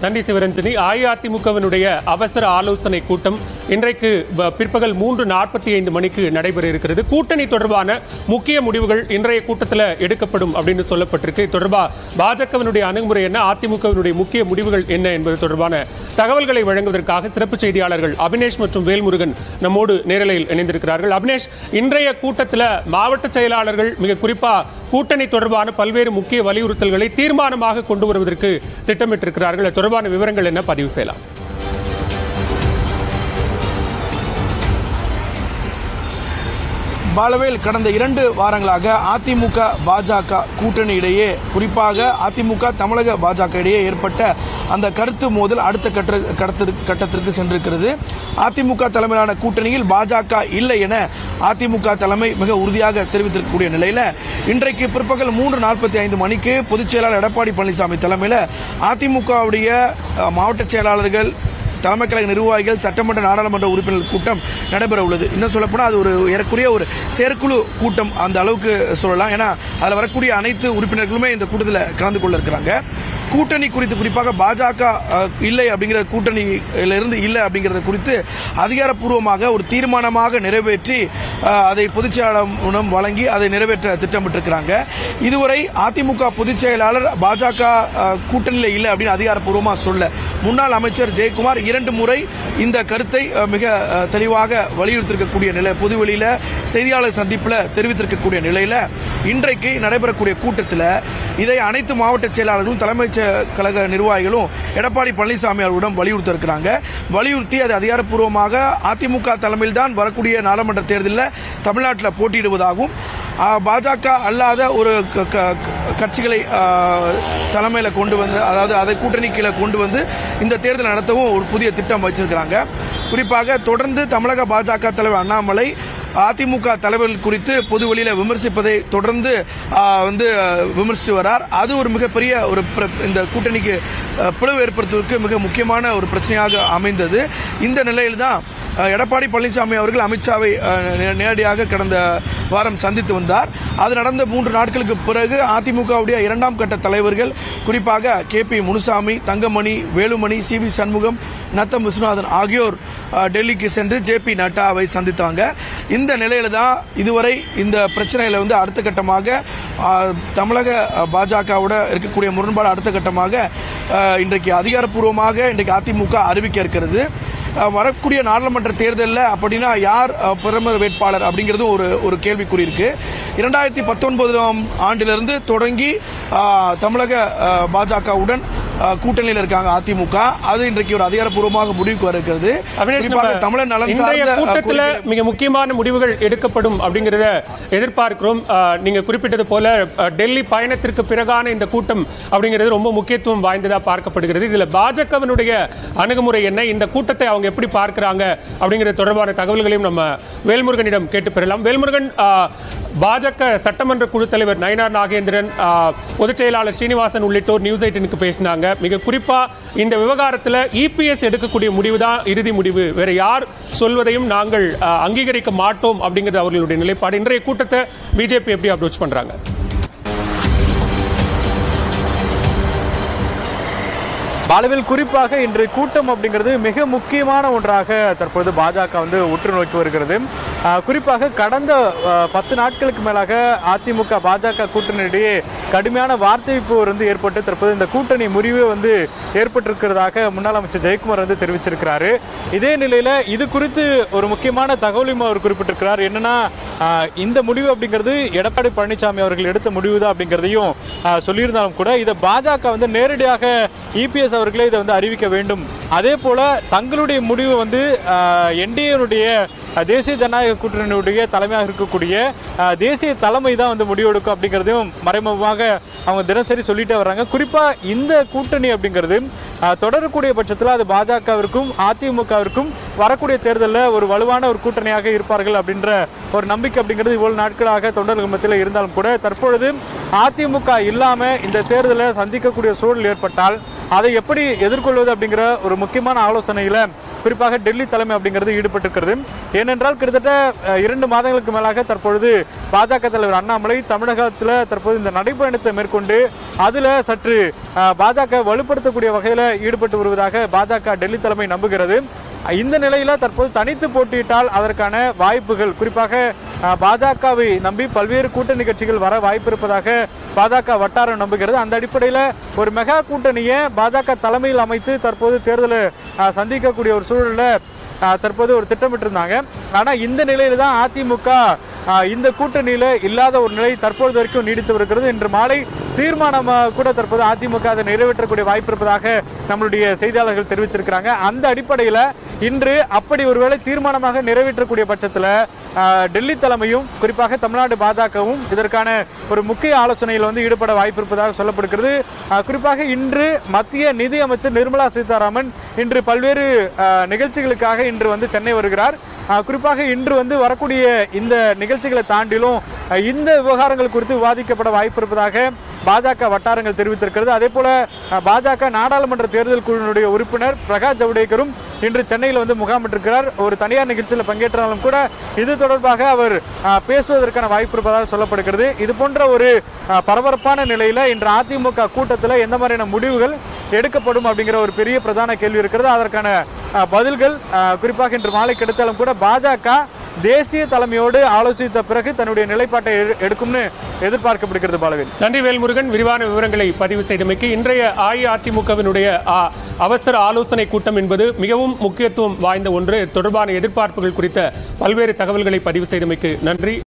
நன்றி சிவரஞ்சனி அஇஅதிமுகவினுடைய அவசர ஆலோசனை கூட்டம் இன்றைக்கு ப- பிற்பகல் மூன்று நாற்பத்தி ஐந்து மணிக்கு நடைபெற இருக்கிறது கூட்டணி தொடர்பான முக்கிய முடிவுகள் இன்றைய கூட்டத்தில் எடுக்கப்படும் அப்படின்னு சொல்லப்பட்டிருக்கு இது தொடர்பா பாஜகவினுடைய அணுகுமுறை என்ன அதிமுகவினுடைய முக்கிய முடிவுகள் என்ன என்பது தொடர்பான தகவல்களை வழங்குவதற்காக சிறப்பு செய்தியாளர்கள் அபினேஷ் மற்றும் வேல்முருகன் நம்மோடு நேரலையில் இணைந்திருக்கிறார்கள் அபினேஷ் இன்றைய கூட்டத்தில் மாவட்ட செயலாளர்கள் மிக குறிப்பா கூட்டணி தொடர்பான பல்வேறு முக்கிய வலியுறுத்தல்களை தீர்மானமாக கொண்டு வருவதற்கு திட்டமிட்டிருக்கிறார்கள் அது தொடர்பான விவரங்கள் என்ன பதிவு செய்யலாம் பாலவேல் கடந்த இரண்டு வாரங்களாக அதிமுக பாஜக கூட்டணி இடையே குறிப்பாக அதிமுக தமிழக பாஜக இடையே ஏற்பட்ட அந்த கருத்து மோதல் அடுத்த கட்ட கடத்திற்கு- கட்டத்திற்கு சென்றிருக்கிறது அதிமுக தலைமையிலான கூட்டணியில் பாஜக இல்லை என அதிமுக தலைமை மிக உறுதியாக தெரிவித்திருக்கக்கூடிய நிலையில இன்றைக்கு பிற்பகல் மூன்று நாற்பத்தி ஐந்து மணிக்கு பொதுச் செயலாளர் எடப்பாடி பழனிசாமி தலைமையில் அதிமுகவுடைய அஹ், மாவட்ட செயலாளர்கள் தலைமை கழக நிர்வாகிகள் சட்டமன்ற நாடாளுமன்ற உறுப்பினர்கள் கூட்டம் நடைபெற உள்ளது இன்னும் சொல்லப்போனால் அது ஒரு ஏறக்குறைய ஒரு செயற்குழு கூட்டம் அந்த அளவுக்கு சொல்லலாம் ஏன்னா அதில் வரக்கூடிய அனைத்து உறுப்பினர்களுமே இந்த கூட்டத்தில் கலந்து கொள்ள இருக்கிறாங்க கூட்டணி குறித்து குறிப்பாக பாஜக அஹ், இல்லை அப்படிங்கிற கூட்டணியில இருந்து இல்லை அப்படிங்கிறத குறித்து அதிகாரப்பூர்வமாக ஒரு தீர்மானமாக நிறைவேற்றி அஹ், அதை பொதுச் செயலாளரிடம் வழங்கி அதை நிறைவேற்ற திட்டமிட்டிருக்கிறாங்க இதுவரை அதிமுக பொதுச் செயலாளர் பாஜக அஹ், கூட்டணியில இல்லை அப்படின்னு அதிகாரப்பூர்வமாக சொல்ல முன்னாள் அமைச்சர் ஜெயக்குமார் இரண்டு முறை இந்த கருத்தை அஹ், மிக அஹ், தெளிவாக வலியுறுத்திருக்கக்கூடிய நிலை பொதுவெளியில செய்தியாளர் சந்திப்பில் தெரிவித்திருக்கக்கூடிய நிலையில இன்றைக்கு நடைபெறக்கூடிய கூட்டத்தில் இதை அனைத்து மாவட்ட செயலாளர்களும் தலைமைச் செ- கழக நிர்வாகிகளும் எடப்பாடி பழனிசாமி அவர்களிடம் வலியுறுத்த இருக்கிறாங்க வலியுறுத்தி அது அதிகாரப்பூர்வமாக அதிமுக தலைமையில் தான் வரக்கூடிய நாடாளுமன்ற தேர்தலில் தமிழ்நாட்டில் போட்டியிடுவதாகவும் ஆ, பாஜக அல்லாத ஒரு க- க- கட்சிகளை தலைமையில் கொண்டு வந்து அதாவது அதை கூட்டணி கீழே கொண்டு வந்து இந்த தேர்தல் நடத்தவும் ஒரு புதிய திட்டம் வச்சிருக்கிறாங்க குறிப்பாக தொடர்ந்து தமிழக பாஜக தலைவர் அண்ணாமலை அதிமுக தலைவர்கள் குறித்து பொது வெளியில விமர்சிப்பதை தொடர்ந்து ஆ, வந்து ஆ, விமர்சித்து வரார் அது ஒரு மிகப்பெரிய ஒரு பிர- இந்த கூட்டணிக்கு ஆ, பிளவு ஏற்படுத்துவதற்கு மிக முக்கியமான ஒரு பிரச்சனையாக அமைந்தது இந்த நிலையில் தான் அஹ் எடப்பாடி பழனிசாமி அவர்கள் அமித்ஷாவை அஹ், நே- நேரடியாக கடந்த வாரம் சந்தித்து வந்தார் அது நடந்த மூன்று நாட்களுக்கு பிறகு அதிமுகவுடைய இரண்டாம் கட்ட தலைவர்கள் குறிப்பாக கே பி முனுசாமி தங்கமணி வேலுமணி சி வி சண்முகம் நத்தம் விஸ்வநாதன் ஆகியோர் அஹ், டெல்லிக்கு சென்று ஜே பி நட்டாவை சந்தித்தாங்க இந்த நிலையில தான் இதுவரை இந்த பிரச்சனையில வந்து அடுத்த கட்டமாக அஹ், தமிழக அஹ், பாஜகவோட இருக்கக்கூடிய முரண்பாடு அடுத்த கட்டமாக அஹ், இன்றைக்கு அதிகாரப்பூர்வமாக இன்றைக்கு அதிமுக அறிவிக்க இருக்கிறது அஹ் வரக்கூடிய நாடாளுமன்ற தேர்தலில் அப்படின்னா யார் அஹ், பிரதமர் வேட்பாளர் அப்படிங்கிறதும் ஒரு ஒரு கேள்விக்குறி இருக்கு இரண்டாயிரத்தி பத்தொன்பதாம் ஆண்டிலிருந்து தொடங்கி அஹ், தமிழக அஹ், பாஜகவுடன் அஹ், கூட்டணியில் இருக்காங்க அதிமுக அது இன்றைக்கு ஒரு அதிகாரப்பூர்வமாக முடிவுக்கு வர இருக்கிறது அபினேஷ் குறிப்பாக நம்ம தமிழர் நலன் இன்றைய சார்ந்த அஹ், கூட்டத்துல கோரிக்கைகள் மிக முக்கியமான முடிவுகள் எடுக்கப்படும் அப்படிங்கறத எதிர்பார்க்கிறோம் ஆஹ், நீங்க குறிப்பிட்டது போல அஹ், டெல்லி பயணத்திற்கு பிறகான இந்த கூட்டம் அப்படிங்கிறது ரொம்ப முக்கியத்துவம் வாய்ந்ததா பார்க்கப்படுகிறது இதுல பாஜகவினுடைய அணுகுமுறை என்ன இந்த கூட்டத்தை அவங்க எப்படி பார்க்கறாங்க அப்படிங்கிறது தொடர்பான தகவல்களையும் நம்ம வேல்முருகனிடம் கேட்டு பெறலாம் வேல்முருகன் ஆஹ், பாஜக சட்டமன்ற குழு தலைவர் நயினார் நாகேந்திரன் ஆஹ், பொதுச் செயலாளர் ஸ்ரீனிவாசன் உள்ளிட்டோர் நியூஸ் எயிட்டினுக்கு பேசினாங்க மிக குறிப்பா இந்த விவகாரத்துல இபிஎஸ் எடுக்கக்கூடிய முடிவு தான் இறுதி முடிவு வேற யார் சொல்வதையும் நாங்கள் ஆஹ், அங்கீகரிக்க மாட்டோம் அப்படிங்கிறது அவர்களுடைய நிலைப்பாடு இன்றைய கூட்டத்தை பிஜேபி எப்படி அப்ரோச் பண்றாங்க பாலவில் குறிப்பாக இன்றைய கூட்டம் அப்படிங்கிறது மிக முக்கியமான ஒன்றாக தற்பொழுது பாஜக வந்து உற்று நோக்கி வருகிறது ஆஹ் குறிப்பாக கடந்த ஆஹ், பத்து நாட்களுக்கு மேலாக அதிமுக பாஜக கூட்டணியிடையே கடுமையான வார்த்தை போர் வந்து ஏற்பட்டு தற்போது இந்த கூட்டணி முறிவு வந்து ஏற்பட்டிருக்கிறதாக முன்னாள் அமைச்சர் ஜெயக்குமார் வந்து தெரிவிச்சிருக்கிறாரு இதே நிலையில இது குறித்து ஒரு முக்கியமான தகவலையும் அவர் குறிப்பிட்டிருக்கிறார் என்னன்னா ஆஹ், இந்த முடிவு அப்படிங்கிறது எடப்பாடி பழனிசாமி அவர்கள் எடுத்த முடிவு தான் அப்படிங்கிறதையும் ஆஹ், சொல்லியிருந்தாலும் கூட இதை பாஜக வந்து நேரடியாக இபிஎஸ் அவர்களே இதை வந்து அறிவிக்க வேண்டும் அதே போல தங்களுடைய முடிவு வந்து என்டிஏனுடைய தேசிய ஜனநாயக கூட்டணியுடைய தலைமையாக இருக்கக்கூடிய ஆஹ், தேசிய தலைமை தான் வந்து முடிவெடுக்கும் அப்படிங்கிறதையும் மறைமுகமாக அவங்க தினசரி சொல்லிட்டே வர்றாங்க குறிப்பா இந்த கூட்டணி அப்படிங்கிறது ஆஹ், தொடரக்கூடிய பட்சத்தில் அது பாஜகவிற்கும் அதிமுகவிற்கும் வரக்கூடிய தேர்தலில் ஒரு வலுவான ஒரு கூட்டணியாக இருப்பார்கள் அப்படின்ற ஒரு நம்பிக்கை அப்படிங்கிறது இவ்வளவு நாட்களாக தொண்டர்கள் மத்தியில் இருந்தாலும் கூட தற்பொழுது அதிமுக இல்லாம இந்த தேர்தலை சந்திக்கக்கூடிய சூழல் ஏற்பட்டால் அதை எப்படி எதிர்கொள்வது அப்படிங்கிற ஒரு முக்கியமான ஆலோசனையில குறிப்பாக டெல்லி தலைமை அப்படிங்கிறது ஈடுபட்டிருக்கிறது ஏனென்றால் கிட்டத்தட்ட அஹ், இரண்டு மாதங்களுக்கு மேலாக தற்பொழுது பாஜக தலைவர் அண்ணாமலை தமிழகத்தில் தற்போது இந்த நடைபயணத்தை மேற்கொண்டு அதுல சற்று அஹ், பாஜக வலுப்படுத்தக்கூடிய வகையில் ஈடுபட்டு வருவதாக பாஜக டெல்லி தலைமை நம்புகிறது இந்த நிலையில தற்போது தனித்து போட்டியிட்டால் அதற்கான வாய்ப்புகள் குறிப்பாக அஹ், பாஜகவை நம்பி பல்வேறு கூட்டணி கட்சிகள் வர வாய்ப்பு இருப்பதாக பாஜக வட்டாரம் நம்புகிறது அந்த அடிப்படையில் ஒரு மெகா கூட்டணியை பாஜக தலைமையில் அமைத்து தற்போது தேர்தலை அஹ், சந்திக்கக்கூடிய ஒரு சூழல்ல அஹ், தற்போது ஒரு திட்டமிட்டு இருந்தாங்க ஆனா இந்த நிலையில தான் அதிமுக அஹ், இந்த கூட்டணியில இல்லாத ஒரு நிலை தற்பொழுது வரைக்கும் நீடித்து வருகிறது இன்று மாலை தீர்மானம் அஹ், கூட தற்போது அதிமுக அதை நிறைவேற்றக்கூடிய வாய்ப்பு இருப்பதாக நம்மளுடைய செய்தியாளர்கள் தெரிவிச்சிருக்கிறாங்க அந்த அடிப்படையில் இன்று அப்படி ஒருவேளை தீர்மானமாக நிறைவேற்றக்கூடிய பட்சத்தில் டெல்லி தலைமையும் குறிப்பாக தமிழ்நாடு பாஜகவும் இதற்கான ஒரு முக்கிய ஆலோசனையில் வந்து ஈடுபட வாய்ப்பு இருப்பதாக சொல்லப்படுகிறது அஹ், குறிப்பாக இன்று மத்திய நிதி அமைச்சர் நிர்மலா சீதாராமன் இன்று பல்வேறு அஹ், நிகழ்ச்சிகளுக்காக இன்று வந்து சென்னை வருகிறார் அஹ், குறிப்பாக இன்று வந்து வரக்கூடிய இந்த நிகழ்ச்சிகளை தாண்டிலும் அஹ், இந்த விவகாரங்கள் குறித்து விவாதிக்கப்பட வாய்ப்பு இருப்பதாக பாஜக வட்டாரங்கள் தெரிவித்திருக்கிறது அதே போல அஹ், பாஜக நாடாளுமன்ற தேர்தல் குழுவினுடைய உறுப்பினர் பிரகாஷ் ஜவடேகரும் இன்று சென்னையில் வந்து முகாமிட்டிருக்கிறார் ஒரு தனியார் நிகழ்ச்சியில் பங்கேற்றாலும் கூட இது தொடர்பாக அவர் அஹ், பேசுவதற்கான வாய்ப்பு இருப்பதாக சொல்லப்படுகிறது இது போன்ற ஒரு அஹ், பரபரப்பான நிலையில இன்று அதிமுக கூட்டத்தில் எந்த மாதிரியான முடிவுகள் எடுக்கப்படும் அப்படிங்கிற ஒரு பெரிய பிரதான கேள்வி இருக்கிறது அதற்கான அஹ், பதில்கள் அஹ், குறிப்பாக இன்று மாலை கிடைத்தாலும் கூட பாஜக தேசிய தலைமையோடு ஆலோசித்த பிறகு தன்னுடைய நிலைப்பாட்டை எடு- எடுக்கும்னு எதிர்பார்க்கப்படுகிறது பாலவேல் நன்றி வேல்முருகன் விரிவான விவரங்களை பதிவு செய்தமைக்கு இன்றைய அஇஅதிமுகவினுடைய ஆ, அவசர ஆலோசனை கூட்டம் என்பது மிகவும் முக்கியத்துவம் வாய்ந்த ஒன்று தொடர்பான எதிர்பார்ப்புகள் குறித்த பல்வேறு தகவல்களை பதிவு செய்தமைக்கு நன்றி